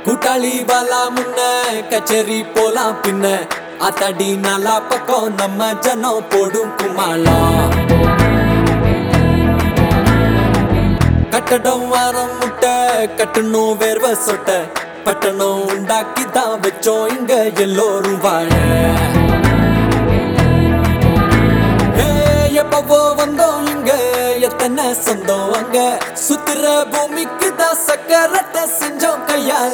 கூட்டாளி வாலா முன்ன கச்சேரி போலாம் பின்ன அத்தடி நாலா பக்கம் நம்ம ஜனம் போடும் குமாளம் கட்டடம் வாரம் முட்டை கட்டணும் வேர்வை சொட்ட பட்டணம் உண்டாக்கி தான் வச்சோம் இங்க எல்லோரும் வாழ ஏ, எப்பவோ வந்தோம் இங்க எத்தனை சொந்தம் அங்க சுத்துற பூமிக்கு தான் சக்கரத்தை செஞ்சோம் கையால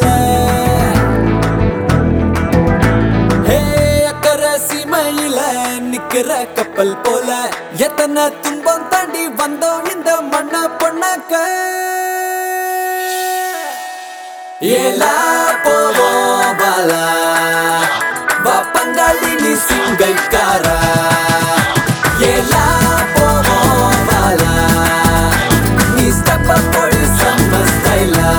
ஏ, அக்கறை சீமையில நிக்கிற கப்பல் போல எத்தனை துன்பம் தாண்டி வந்தோம் இந்த மண்ண பொண்ணாக்க ஏலா போவோம் பாலா வா பங்காளி நீ சிங்கைக்காரா ஏலா போவோம் பாலா நீ ஸ்டெப் போடு செம்ம ஸ்டைலா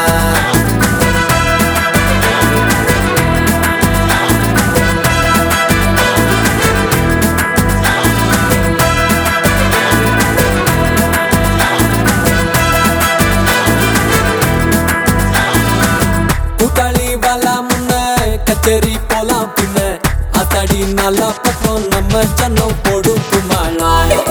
கூட்டாளி வாலா முன்ன கச்சேரி போலாம் பின்ன அத்தாடி நல்லா பக்கம் நம்ம சன்னம் போடும் குமாளா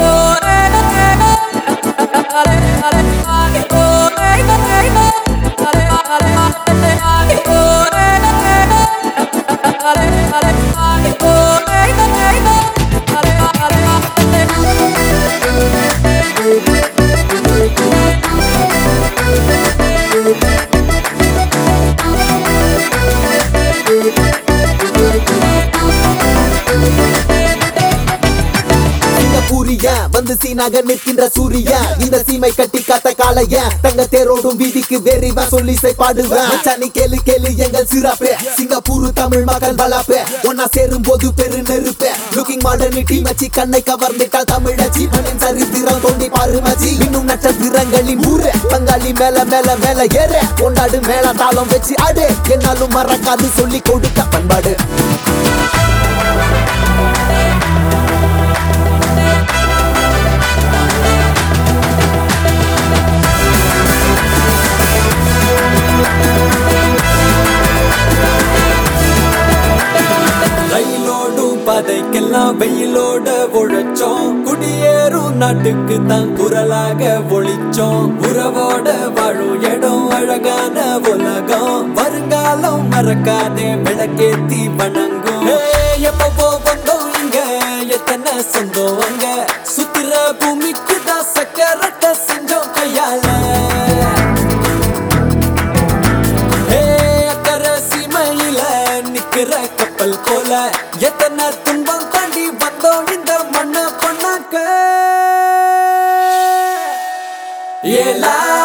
சிங்கப்பூரிய வந்து சீனாக நிற்கின்ற சூரிய இந்த சீமை கட்டி காத்த காளைய தங்க தேரோடும் வீதிக்கு வெறிவா சொல்லி பாடுவேன் மச்சானி கேளு கேளு எங்கள் சிறப்பு சிங்கப்பூர் தமிழ் மக்கள் வளப்பு ஒன்னா சேரும் போது பெரு நெருப்பு லுக்கிங் மாடர்னிட்டி மச்சி கண்ணை கவர்ந்திட்டால் தமிழச்சி மண்ணின் சரித்திரம் தோண்டி பாரு மச்சி இன்னும் நட்சத்திரங்களின் ஊரு பங்காளி மேல மேல மேல ஏற கொண்டாடு மேல தாளம் வச்சு ஆடு என்னாலும் மறக்காது சொல்லி கொடுத்த பண்பாடு ரயிலோடும் பதைக்கெல்லாம் வெயிலோட உழைச்சோம் குடியேறும் நாட்டுக்கு தான் குரலாக ஒழிச்சோம் உறவோட வாழும் இடம் அழகான உலகம் வருங்காலம் மறக்காதே விளக்கேத்தி வணங்கும் ஏய், எப்பவோ வந்தோம் இங்க எத்தனை சொந்தம் அங்க சுத்திர பூமிக்கு தான் சக்கரத்தை செஞ்சோம் கையால ஏ, அக்கறை சீமையில நிக்கிற கப்பல் போல எத்தனை துன்பம் தாண்டி வந்தோம் இந்த மண்ண பொண்ணாக்க ஏலா